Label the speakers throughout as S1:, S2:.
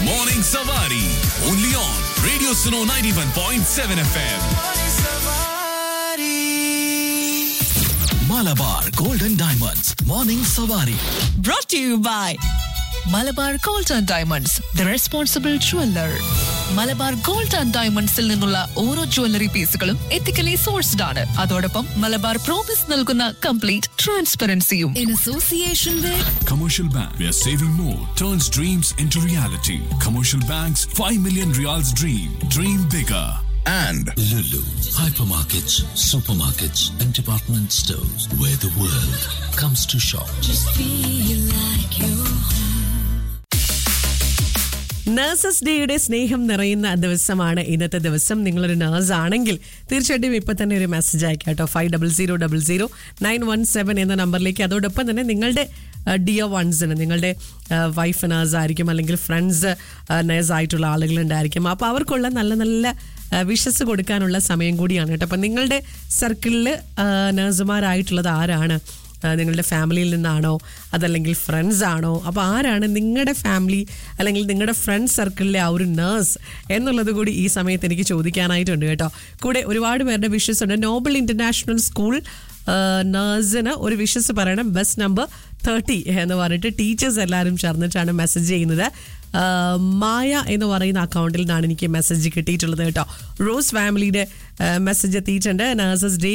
S1: Morning Savari. Only on Radio Suno 91.7 FM. Malabar Golden Diamonds. Morning Savari.
S2: brought to you by Malabar gold and diamonds the responsible jeweller Malabar gold and ഡയമണ്ട്സിൽ നിന്നുള്ള ഓരോ jewellery പീസുകളും ethically sourced ആണ് അതോടൊപ്പം Malabar promise നൽകുന്ന complete ട്രാൻസ്പെറൻസിയും in association with
S1: Commercial Bank, where saving more turns dreams into reality. Commercial Bank's 5 million reals dream. Dream bigger.
S3: and
S4: Lulu, hypermarkets, supermarkets, and department stores where the world comes to shop.
S5: Nurses ഡേയുടെ സ്നേഹം നിറയുന്ന ദിവസമാണ് ഇന്നത്തെ ദിവസം നിങ്ങളൊരു nurse ആണെങ്കിൽ തീർച്ചയായിട്ടും ഇപ്പൊ തന്നെ ഒരു മെസ്സേജ് അയക്കാം കേട്ടോ five double zero double zero nine one seven എന്ന നമ്പറിലേക്ക് അതോടൊപ്പം തന്നെ നിങ്ങളുടെ ഡിയർ വൺസിന് നിങ്ങളുടെ വൈഫ് നഴ്സ് ആയിരിക്കും അല്ലെങ്കിൽ ഫ്രണ്ട്സ് നഴ്സ് ആയിട്ടുള്ള ആളുകളുണ്ടായിരിക്കും അപ്പോൾ അവർക്കുള്ള നല്ല നല്ല വിഷസ് കൊടുക്കാനുള്ള സമയം കൂടിയാണ് കേട്ടോ അപ്പം നിങ്ങളുടെ സർക്കിളിൽ നഴ്സുമാരായിട്ടുള്ളത് ആരാണ് ആ, നിങ്ങളുടെ ഫാമിലിയിൽ നിന്നാണോ അതല്ലെങ്കിൽ ഫ്രണ്ട്സ് ആണോ അപ്പോൾ ആരാണ് നിങ്ങളുടെ ഫാമിലി അല്ലെങ്കിൽ നിങ്ങളുടെ ഫ്രണ്ട് സർക്കിളിലെ ആ ഒരു നേഴ്സ് എന്നുള്ളത് കൂടി ഈ സമയത്ത് എനിക്ക് ചോദിക്കാനായിട്ടുണ്ട് കേട്ടോ കൂടെ ഒരുപാട് പേരുടെ വിഷസ് ഉണ്ട് നോബൽ ഇന്റർനാഷണൽ സ്കൂൾ നേഴ്സിന് ഒരു വിഷസ് പറയണം ബസ് നമ്പർ തേർട്ടി എന്ന് പറഞ്ഞിട്ട് ടീച്ചേഴ്സ് എല്ലാവരും ചേർന്നിട്ടാണ് മെസ്സേജ് ചെയ്യുന്നത് ആ, മായ എന്ന് പറയുന്ന അക്കൗണ്ടിൽ നിന്നാണ് എനിക്ക് മെസ്സേജ് കിട്ടിയിട്ടുള്ളത് കേട്ടോ റോസ് ഫാമിലിയുടെ മെസ്സേജ് എത്തിയിട്ടുണ്ട് nurses day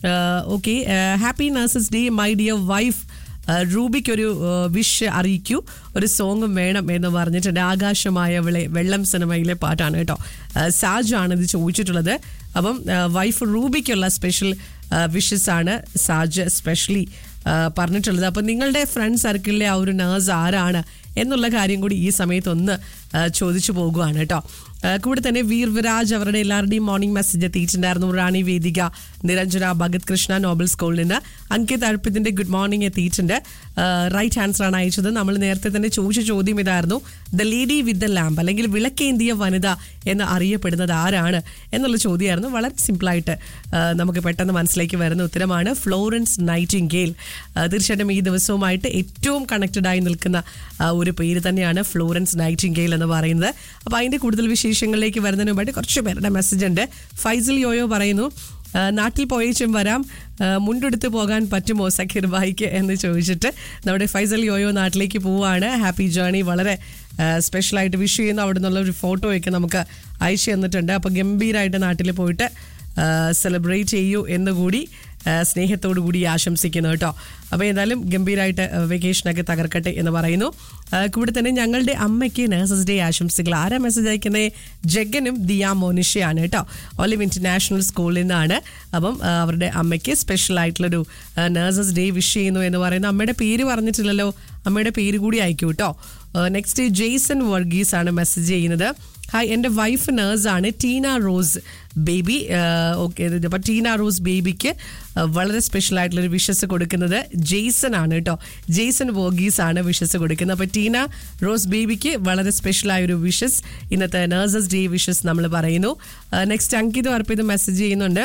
S5: okay happy nurses day my dear wife റൂബിക്ക് ഒരു വിഷ് അറിയിക്കൂ ഒരു സോങ്ങും വേണം എന്ന് പറഞ്ഞിട്ടുണ്ട് ആകാശമായ വിളെ വെള്ളം സിനിമയിലെ പാട്ടാണ് കേട്ടോ സാജ് ആണ് ഇത് ചോദിച്ചിട്ടുള്ളത് അപ്പം വൈഫ് റൂബിക്കുള്ള സ്പെഷ്യൽ വിഷസ് ആണ് സാജ് സ്പെഷ്യലി പറഞ്ഞിട്ടുള്ളത് അപ്പം നിങ്ങളുടെ ഫ്രണ്ട് സർക്കിളിലെ ആ ഒരു നേഴ്സ് ആരാണ് എന്നുള്ള കാര്യം കൂടി ഈ സമയത്ത് ഒന്ന് ആ, ചോദിച്ചു പോകുകയാണ് കേട്ടോ ആ, കൂടെ തന്നെ വീർ വിരാജ് അവരുടെ എല്ലാവരുടെയും മോർണിംഗ് മെസ്സേജ് എത്തിയിട്ടുണ്ടായിരുന്നു റാണി വേദിക നിരഞ്ജന ഭഗത് കൃഷ്ണ നോബൽ സ്കൂളിൽ നിന്ന് അങ്കിത് അർപ്പിതിന്റെ ഗുഡ് മോർണിംഗ് എത്തിയിട്ടുണ്ട് റൈറ്റ് ആൻസർ ആണ് അയച്ചത് നമ്മൾ നേരത്തെ തന്നെ ചോദിച്ച ചോദ്യം ഇതായിരുന്നു the lady with the lamp അല്ലെങ്കിൽ വിളക്കേന്തിയ വനിത എന്ന് അറിയപ്പെടുന്നത് ആരാണ് എന്നുള്ള ചോദ്യമായിരുന്നു വളരെ സിമ്പിളായിട്ട് ആ, നമുക്ക് പെട്ടെന്ന് മനസ്സിലേക്ക് വരുന്ന ഉത്തരമാണ് ഫ്ലോറൻസ് നൈറ്റിംഗേൽ തീർച്ചയായിട്ടും ഈ ദിവസവുമായിട്ട് ഏറ്റവും കണക്റ്റഡ് ആയി നിൽക്കുന്ന ആ, ഒരു പേര് തന്നെയാണ് ഫ്ലോറൻസ് നൈറ്റിംഗേൽ എന്ന് പറയുന്നത് അപ്പോൾ അതിൻ്റെ കൂടുതൽ വിശേഷങ്ങളിലേക്ക് വരുന്നതിന് മുമ്പായിട്ട് കുറച്ച് പേരുടെ മെസ്സേജ് ഉണ്ട് ഫൈസൽ യോയോ പറയുന്നു ആ, നാട്ടിൽ പോയേച്ചും വരാം ആ, മുണ്ടെടുത്ത് പോകാൻ പറ്റുമോ സഖീർ ബായിക്ക് എന്ന് ചോദിച്ചിട്ട് നമ്മുടെ ഫൈസൽ യോയോ നാട്ടിലേക്ക് പോവുകയാണ് ഹാപ്പി ജേർണി വളരെ സ്പെഷ്യലായിട്ട് വിഷ് ചെയ്യുന്നു അവിടെ നിന്നുള്ള ഒരു ഫോട്ടോയൊക്കെ നമുക്ക് അയച്ചു തന്നിട്ടുണ്ട് അപ്പോൾ ഗംഭീരമായിട്ട് നാട്ടിൽ പോയിട്ട് സെലിബ്രേറ്റ് ചെയ്യൂ എന്നുകൂടി ആ, സ്നേഹത്തോടു കൂടി ആശംസിക്കുന്നു കേട്ടോ അപ്പോൾ എന്തായാലും ഗംഭീരമായിട്ട് വെക്കേഷനൊക്കെ തകർക്കട്ടെ എന്ന് പറയുന്നു ആ, കൂടെ തന്നെ ഞങ്ങളുടെ അമ്മയ്ക്ക് നേഴ്സസ് ഡേ ആശംസകൾ ആരാ മെസ്സേജ് അയക്കുന്നത് ജഗനും ദിയ മോനിഷയാണ് കേട്ടോ ഒലിവ് ഇന്റർനാഷണൽ സ്കൂളിൽ നിന്നാണ് അപ്പം ആ, അവരുടെ അമ്മയ്ക്ക് സ്പെഷ്യൽ ആയിട്ടുള്ളൊരു നേഴ്സസ് ഡേ വിഷ് ചെയ്യുന്നു എന്ന് പറയുന്നു അമ്മയുടെ പേര് പറഞ്ഞിട്ടില്ലല്ലോ അമ്മയുടെ പേര് കൂടി അയക്കൂ കേട്ടോ നെക്സ്റ്റ് ജെയ്സൺ വർഗീസ് ആണ് മെസ്സേജ് ചെയ്യുന്നത് ഹായ് എൻ്റെ വൈഫ് നേഴ്സാണ് ടീന റോസ് ബേബി ഓക്കെ അപ്പോൾ ടീന റോസ് ബേബിക്ക് വളരെ സ്പെഷ്യൽ ആയിട്ടുള്ളൊരു വിഷസ് കൊടുക്കുന്നത് ജെയ്സൺ ആണ് കേട്ടോ ജെയ്സൺ വോഗീസ് ആണ് വിഷസ് കൊടുക്കുന്നത് അപ്പോൾ ടീന റോസ് ബേബിക്ക് വളരെ സ്പെഷ്യൽ ആയ ഒരു വിഷസ് ഇന്നത്തെ നേഴ്സസ് ഡേ വിഷസ് നമ്മൾ പറയുന്നു നെക്സ്റ്റ് അങ്കിത് അർപ്പിത് മെസ്സേജ് ചെയ്യുന്നുണ്ട്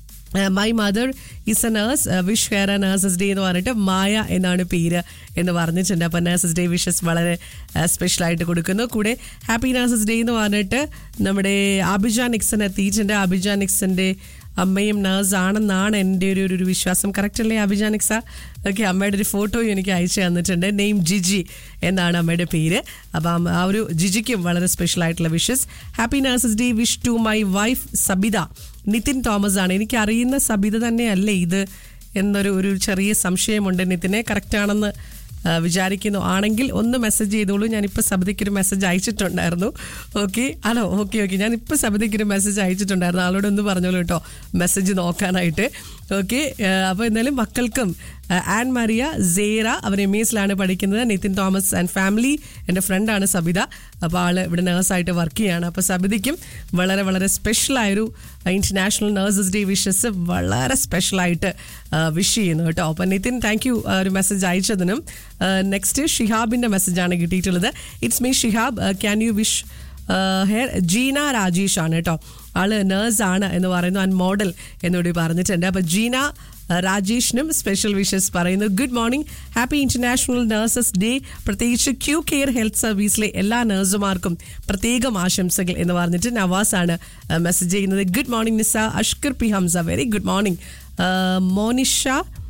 S5: my mother is a nurse wish her a nurses day എന്ന് പറഞ്ഞിട്ട് മായ എന്നാണ് പേര് എന്ന് പറഞ്ഞിട്ടുണ്ട് അപ്പം നേഴ്സസ് ഡേ വിഷസ് വളരെ സ്പെഷ്യൽ ആയിട്ട് കൊടുക്കുന്നു കൂടെ ഹാപ്പി നേഴ്സസ് ഡേ എന്ന് പറഞ്ഞിട്ട് നമ്മുടെ അഭിജാൻ നിക്സൺ എത്തിയിട്ടുണ്ട് അഭിജാൻ നിക്സന്റെ അമ്മയും നേഴ്സ് ആണെന്നാണ് എൻ്റെ ഒരു ഒരു വിശ്വാസം കറക്റ്റ് അല്ലേ അഭിജാൻ നിക്സ ഓക്കെ അമ്മയുടെ ഒരു ഫോട്ടോയും എനിക്ക് അയച്ചു തന്നിട്ടുണ്ട് നെയിം ജിജി എന്നാണ് അമ്മയുടെ പേര് അപ്പം ആ ഒരു ജിജിക്കും വളരെ സ്പെഷ്യൽ ആയിട്ടുള്ള wishes happy nurses day wish to my wife Sabitha Nitin Thomas ആണ് എനിക്ക് അറിയുന്ന സബിത തന്നെയല്ലേ ഇത് എന്നൊരു ഒരു ചെറിയ സംശയമുണ്ട് നിതിനെ കറക്റ്റ് ആണെന്ന് ആ, വിചാരിക്കുന്നു ആണെങ്കിൽ ഒന്ന് മെസ്സേജ് ചെയ്തോളൂ ഞാനിപ്പോൾ സബിതയ്ക്കൊരു മെസ്സേജ് അയച്ചിട്ടുണ്ടായിരുന്നു ഓക്കെ ഹലോ ഓക്കെ ഓക്കെ ഞാനിപ്പോൾ സബിതയ്ക്കൊരു മെസ്സേജ് അയച്ചിട്ടുണ്ടായിരുന്നു ആളോട് ഒന്ന് പറഞ്ഞോളൂ കേട്ടോ മെസ്സേജ് നോക്കാനായിട്ട് ഓക്കെ അപ്പോൾ എന്തായാലും മക്കൾക്കും ആ, ആൻ മരിയ സേറ അവർ എം എസിലാണ് പഠിക്കുന്നത് നിതിൻ തോമസ് ആൻഡ് ഫാമിലി എൻ്റെ ഫ്രണ്ടാണ് സബിത അപ്പോൾ ആൾ ഇവിടെ നേഴ്സായിട്ട് വർക്ക് ചെയ്യാണ് അപ്പോൾ സബിതയ്ക്കും വളരെ വളരെ സ്പെഷ്യലായൊരു ഇന്റർനാഷണൽ നേഴ്സസ് ഡേ വിഷസ് വളരെ സ്പെഷ്യലായിട്ട് വിഷ് ചെയ്യുന്നു കേട്ടോ അപ്പം നിതിൻ താങ്ക് യു ഒരു മെസ്സേജ് അയച്ചതിനും നെക്സ്റ്റ് ഷിഹാബിൻ്റെ മെസ്സേജാണ് കിട്ടിയിട്ടുള്ളത് it's me Shihab can you wish her Jeena Rajesh ആണ് കേട്ടോ ആള് നേഴ്സ് ആണ് എന്ന് പറയുന്നു ആൻഡ് മോഡൽ എന്നുകൂടി പറഞ്ഞിട്ടുണ്ട് അപ്പൊ ജീന ആ, രാജേഷിനും സ്പെഷ്യൽ വിഷസ് പറയുന്നു good morning happy international nurses day പ്രത്യേകിച്ച് ക്യൂ കെയർ ഹെൽത്ത് സർവീസിലെ എല്ലാ നഴ്സുമാർക്കും പ്രത്യേകം ആശംസകൾ എന്ന് പറഞ്ഞിട്ട് നവാസ് ആണ് മെസ്സേജ് ചെയ്യുന്നത് good morning Nisa Ashkar P Hamsa very good morning Monisha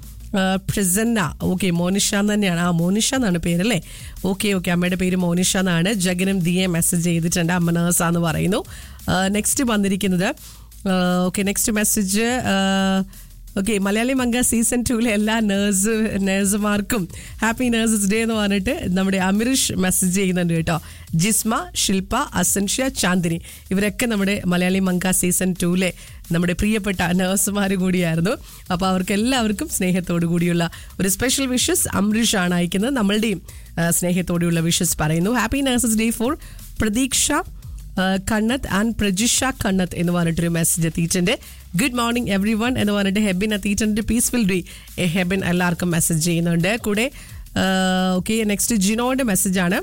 S5: Prasanna okay Monisha എന്ന് തന്നെയാണ് ആ മോനിഷ എന്നാണ് പേരല്ലേ ഓക്കെ ഓക്കെ അമ്മയുടെ പേര് മോനിഷ എന്നാണ് ജഗനും ദിയെ മെസ്സേജ് ചെയ്തിട്ടുണ്ട് അമ്മ നേഴ്സ എന്ന് പറയുന്നു നെക്സ്റ്റ് വന്നിരിക്കുന്നത് okay next message okay Malayali മംഗ സീസൺ ടൂവിലെ എല്ലാ നേഴ്സ് നേഴ്സുമാർക്കും ഹാപ്പി നേഴ്സസ് ഡേ എന്ന് പറഞ്ഞിട്ട് നമ്മുടെ അമിറിഷ് മെസ്സേജ് ചെയ്യുന്നുണ്ട് കേട്ടോ ജിസ്മ ശില്പ അസൻഷ്യ ചാന്ദിനി ഇവരൊക്കെ നമ്മുടെ മലയാളി മംഗ സീസൺ ടൂവിലെ നമ്മുടെ പ്രിയപ്പെട്ട നേഴ്സുമാർ കൂടിയായിരുന്നു അപ്പോൾ അവർക്ക് എല്ലാവർക്കും സ്നേഹത്തോടു കൂടിയുള്ള ഒരു സ്പെഷ്യൽ വിഷസ് അംരീഷ് ആണ് അയക്കുന്നത് നമ്മളുടെയും ആ, സ്നേഹത്തോടെയുള്ള വിഷസ് പറയുന്നു happy nurses day for Pratheeksha ആഹ് കണ്ണത്ത് ആൻഡ് പ്രജിഷ കണ്ണത്ത് എന്ന് പറഞ്ഞിട്ടൊരു മെസ്സേജ് എത്തിയിട്ടുണ്ട് ഗുഡ് മോർണിംഗ് എവറി വൺ എന്ന് പറഞ്ഞിട്ട് ഹെബിൻ എത്തിയിട്ടുണ്ട് പീസ്ഫുൾ ഡേ ഹെബിൻ എല്ലാവർക്കും മെസ്സേജ് ചെയ്യുന്നുണ്ട് കൂടെ ഓക്കെ നെക്സ്റ്റ് ജിനോയുടെ മെസ്സേജാണ്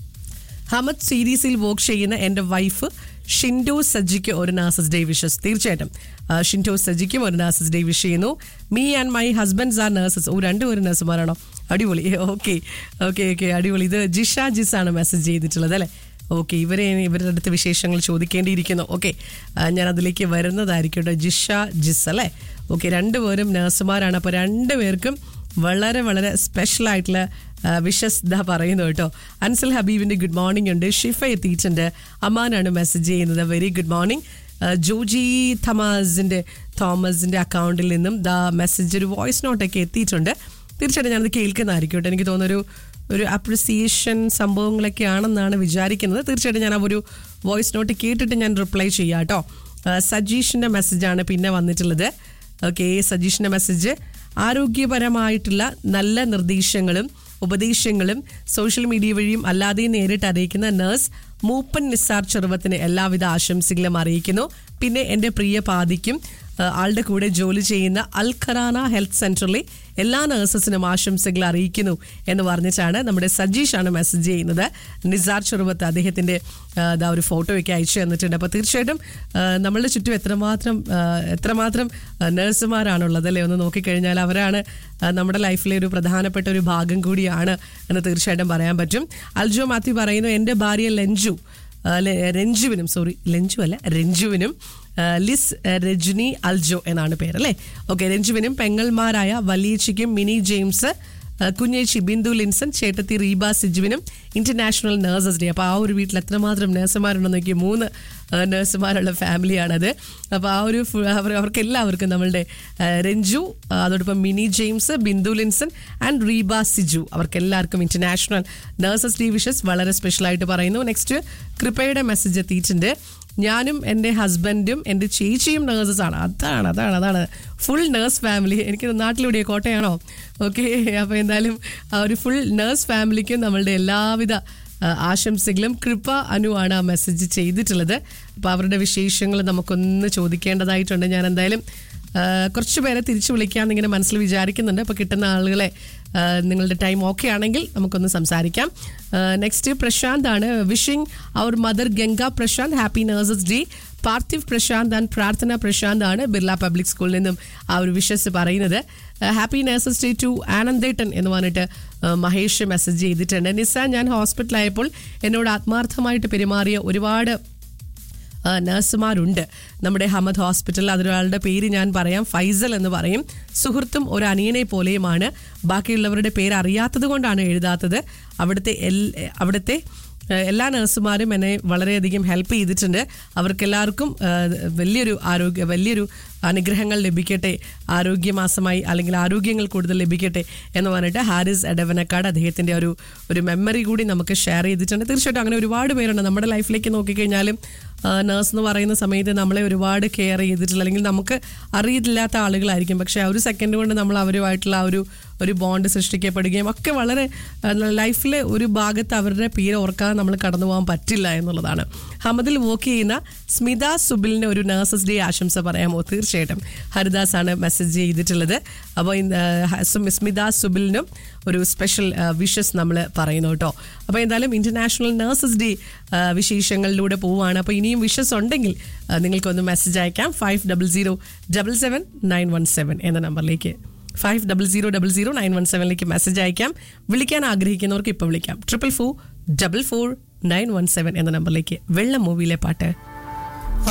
S5: ഹമദ് സീരീസിൽ വർക്ക് ചെയ്യുന്ന എൻ്റെ വൈഫ് ഷിൻഡോ സജിക്ക് ഒരു നാസസ് ഡേ വിഷസ് തീർച്ചയായിട്ടും ആ, ഷിൻഡോ സജിക്കും ഒരു നാസസ് ഡേ വിഷ് ചെയ്യുന്നു me and my husbands are nurses ഓ രണ്ടുപേരും നഴ്സുമാരാണോ അടിപൊളി ഓക്കെ ഓക്കെ ഓക്കെ അടിപൊളി ഇത് ജിഷ ജിസ് ആണ് മെസ്സേജ് ചെയ്തിട്ടുള്ളത് അല്ലേ ഓക്കെ ഇവരെ ഇവരുടെ അടുത്ത് വിശേഷങ്ങൾ ചോദിക്കേണ്ടിയിരിക്കുന്നു ഓക്കെ ഞാൻ അതിലേക്ക് വരുന്നതായിരിക്കും കേട്ടോ ജിഷ ജിസ് അല്ലേ ഓക്കെ രണ്ടുപേരും നഴ്സുമാരാണ് അപ്പോൾ രണ്ടുപേർക്കും വളരെ വളരെ സ്പെഷ്യൽ ആയിട്ടുള്ള വിഷസ് ദാ പറയുന്നു കേട്ടോ അൻസൽ ഹബീബിന്റെ ഗുഡ് മോർണിംഗ് ഉണ്ട് ഷിഫ എത്തിയിട്ടുണ്ട് അമ്മാനാണ് മെസ്സേജ് ചെയ്യുന്നത് വെരി ഗുഡ് മോർണിംഗ് ജോജി തമാസിന്റെ തോമസിന്റെ അക്കൗണ്ടിൽ നിന്നും ദാ മെസ്സേജ് ഒരു വോയിസ് നോട്ടൊക്കെ എത്തിയിട്ടുണ്ട് തീർച്ചയായിട്ടും ഞാനത് കേൾക്കുന്നതായിരിക്കും കേട്ടോ എനിക്ക് തോന്നുന്നൊരു ഒരു അപ്രിസിയേഷൻ സംഭവങ്ങളൊക്കെ ആണെന്നാണ് വിചാരിക്കുന്നത് തീർച്ചയായിട്ടും ഞാൻ ആ ഒരു വോയിസ് നോട്ട് കേട്ടിട്ട് ഞാൻ റിപ്ലൈ ചെയ്യാം കേട്ടോ സജീഷിന്റെ മെസ്സേജാണ് പിന്നെ വന്നിട്ടുള്ളത് ഓക്കെ സജീഷിന്റെ മെസ്സേജ് ആരോഗ്യപരമായിട്ടുള്ള നല്ല നിർദ്ദേശങ്ങളും ഉപദേശങ്ങളും സോഷ്യൽ മീഡിയ വഴിയും അല്ലാതെയും നേരിട്ട് അറിയിക്കുന്ന നഴ്സ് മൂപ്പൻ നിസാർ ചെറുവത്തിന് എല്ലാവിധ ആശംസകളും അറിയിക്കുന്നു പിന്നെ എൻ്റെ പ്രിയ പാതിക്കും ആ, ആളുടെ കൂടെ ജോലി ചെയ്യുന്ന അൽഖറാന ഹെൽത്ത് സെന്ററിലെ എല്ലാ നഴ്സസിനും ആശംസകൾ അറിയിക്കുന്നു എന്ന് പറഞ്ഞിട്ടാണ് നമ്മുടെ സജീഷാണ് മെസ്സേജ് ചെയ്യുന്നത് നിസാർ ചെറുവത്ത് അദ്ദേഹത്തിന്റെ ആ, ദാ ഒരു ഫോട്ടോയൊക്കെ അയച്ചു തന്നിട്ടുണ്ട് അപ്പോൾ തീർച്ചയായിട്ടും ആ, നമ്മളുടെ ചുറ്റും എത്രമാത്രം ആ, എത്രമാത്രം ആ, നഴ്സുമാരാണുള്ളത് അല്ലേ ഒന്ന് നോക്കിക്കഴിഞ്ഞാൽ അവരാണ് ആ, നമ്മുടെ ലൈഫിലെ ഒരു പ്രധാനപ്പെട്ട ഒരു ഭാഗം കൂടിയാണ് എന്ന് തീർച്ചയായിട്ടും പറയാൻ പറ്റും അൽജോ മാത്യു പറയുന്നു എൻ്റെ ഭാര്യ ലഞ്ചു ആ, ലെ- രഞ്ജുവിനും സോറി ലഞ്ചു അല്ല രഞ്ജുവിനും ആ, ലിസ് ആ, രജനി അൽജോ എന്നാണ് പേര് അല്ലേ ഓക്കെ രഞ്ജുവിനും പെങ്ങൾമാരായ വലിയച്ചിക്കും മിനി ജെയിംസ് ആ, കുഞ്ഞേച്ചി ബിന്ദു ലിൻസൺ ചേട്ടത്തി റീബ സിജുവിനും ഇന്റർനാഷണൽ നേഴ്സസ് ഡേ അപ്പോൾ ആ ഒരു വീട്ടിൽ എത്രമാത്രം നേഴ്സുമാരുണ്ടെന്ന് നോക്കി മൂന്ന് ആ, നേഴ്സുമാരുള്ള ഫാമിലിയാണത് അപ്പോൾ ആ ഒരു ഫു- അവർ അവർക്ക് എല്ലാവർക്കും നമ്മളുടെ ആ, രഞ്ജു ആ, അതോടൊപ്പം മിനി ജെയിംസ് ബിന്ദു ലിൻസൺ ആൻഡ് റീബ സിജു അവർക്ക് എല്ലാവർക്കും ഇന്റർനാഷണൽ നേഴ്സസ് ഡേ വിഷസ് വളരെ സ്പെഷ്യലായിട്ട് പറയുന്നു നെക്സ്റ്റ് കൃപയുടെ മെസ്സേജ് എത്തിയിട്ടുണ്ട് ഞാനും എൻ്റെ ഹസ്ബൻഡും എൻ്റെ ചേച്ചിയും നേഴ്സസ് ആണ് അതാണ് അതാണ് അതാണ് ഫുൾ നേഴ്സ് ഫാമിലി എനിക്ക് നാട്ടിലൂടെ കോട്ടയാണോ ഓക്കെ അപ്പോൾ എന്തായാലും ആ ഒരു ഫുൾ നേഴ്സ് ഫാമിലിക്കും നമ്മളുടെ എല്ലാവിധ ആ, ആശംസകളും കൃപ അനു ആണ് ആ മെസ്സേജ് ചെയ്തിട്ടുള്ളത് അപ്പോൾ അവരുടെ വിശേഷങ്ങൾ നമുക്കൊന്ന് ചോദിക്കേണ്ടതായിട്ടുണ്ട് ഞാൻ എന്തായാലും ആ, കുറച്ച് പേരെ തിരിച്ചു വിളിക്കാമെന്ന് ഇങ്ങനെ മനസ്സിൽ വിചാരിക്കുന്നുണ്ട് അപ്പോൾ കിട്ടുന്ന ആളുകളെ ആ, നിങ്ങളുടെ ടൈം ഓക്കെ ആണെങ്കിൽ നമുക്കൊന്ന് സംസാരിക്കാം നെക്സ്റ്റ് പ്രശാന്ത് ആണ് wishing our mother Ganga Prashanth happy nurses day Parthiv Prashanth and Prarthana Prashanth ആണ് ബിർള പബ്ലിക് സ്കൂളിൽ നിന്നും ആ ഒരു വിഷസ് പറയുന്നത് ഹാപ്പി നേഴ്സസ് ഡേ ടു ആനന്ദേട്ടൻ എന്ന് പറഞ്ഞിട്ട് ആ, മഹേഷ് മെസ്സേജ് ചെയ്തിട്ടുണ്ട് നിസ ഞാൻ ഹോസ്പിറ്റലായപ്പോൾ എന്നോട് ആത്മാർത്ഥമായിട്ട് പെരുമാറിയ ഒരുപാട് ആ, നഴ്സുമാരുണ്ട് നമ്മുടെ ഹമദ് ഹോസ്പിറ്റൽ അതൊരാളുടെ പേര് ഞാൻ പറയാം ഫൈസൽ എന്ന് പറയും സുഹൃത്തും ഒരു അനിയനെ പോലെയുമാണ് ബാക്കിയുള്ളവരുടെ പേര് അറിയാത്തത് കൊണ്ടാണ് എഴുതാത്തത് അവിടുത്തെ എൽ- അവിടുത്തെ ആ, എല്ലാ നഴ്സുമാരും എന്നെ വളരെയധികം ഹെൽപ്പ് ചെയ്തിട്ടുണ്ട് അവർക്കെല്ലാവർക്കും ആ, വലിയൊരു ആരോഗ്യ വലിയൊരു അനുഗ്രഹങ്ങൾ ലഭിക്കട്ടെ ആരോഗ്യമാസമായി അല്ലെങ്കിൽ ആരോഗ്യങ്ങൾ കൂടുതൽ ലഭിക്കട്ടെ എന്ന് പറഞ്ഞിട്ട് ഹാരിസ് എഡവനക്കാട് അദ്ദേഹത്തിൻ്റെ ഒരു ഒരു മെമ്മറി കൂടി നമുക്ക് ഷെയർ ചെയ്തിട്ടുണ്ട് തീർച്ചയായിട്ടും അങ്ങനെ ഒരുപാട് പേരുണ്ട് നമ്മുടെ ലൈഫിലേക്ക് നോക്കിക്കഴിഞ്ഞാലും നേഴ്സ് എന്ന് പറയുന്ന സമയത്ത് നമ്മളെ ഒരുപാട് കെയർ ചെയ്തിട്ടുള്ള അല്ലെങ്കിൽ നമുക്ക് അറിയില്ലാത്ത ആളുകളായിരിക്കും പക്ഷേ ആ ഒരു സെക്കൻഡ് കൊണ്ട് നമ്മൾ അവരുമായിട്ടുള്ള ആ ഒരു ഒരു ബോണ്ട് സൃഷ്ടിക്കപ്പെടുകയും ഒക്കെ വളരെ ലൈഫിലെ ഒരു ഭാഗത്ത് അവരുടെ പേര് ഓർക്കാതെ നമ്മൾ കടന്നു പോകാൻ പറ്റില്ല എന്നുള്ളതാണ് ഹമദിൽ വർക്ക് ചെയ്യുന്ന സ്മിത സുബിലിന് ഒരു നേഴ്സസ് ഡേ ആശംസ പറയാമോ തീർച്ചയായും തീർച്ചയായിട്ടും ഹരിദാസ് ആണ് മെസ്സേജ് ചെയ്തിട്ടുള്ളത് അപ്പോൾ സ്മിത സുബിലിനും ഒരു സ്പെഷ്യൽ വിഷസ് നമ്മൾ പറയുന്നു കേട്ടോ അപ്പോൾ എന്തായാലും ഇന്റർനാഷണൽ നഴ്സസ് ഡേ വിശേഷങ്ങളിലൂടെ പോവുകയാണ് അപ്പോൾ ഇനിയും വിഷസ് ഉണ്ടെങ്കിൽ ആ, നിങ്ങൾക്കൊന്ന് മെസ്സേജ് അയക്കാം five double zero double seven nine one seven എന്ന നമ്പറിലേക്ക് five double zero double zero nine one സെവനിലേക്ക് മെസ്സേജ് അയക്കാം വിളിക്കാൻ ആഗ്രഹിക്കുന്നവർക്ക് ഇപ്പോൾ വിളിക്കാം triple four double four nine one seven എന്ന നമ്പറിലേക്ക് വെള്ളം മൂവിയിലെ പാട്ട്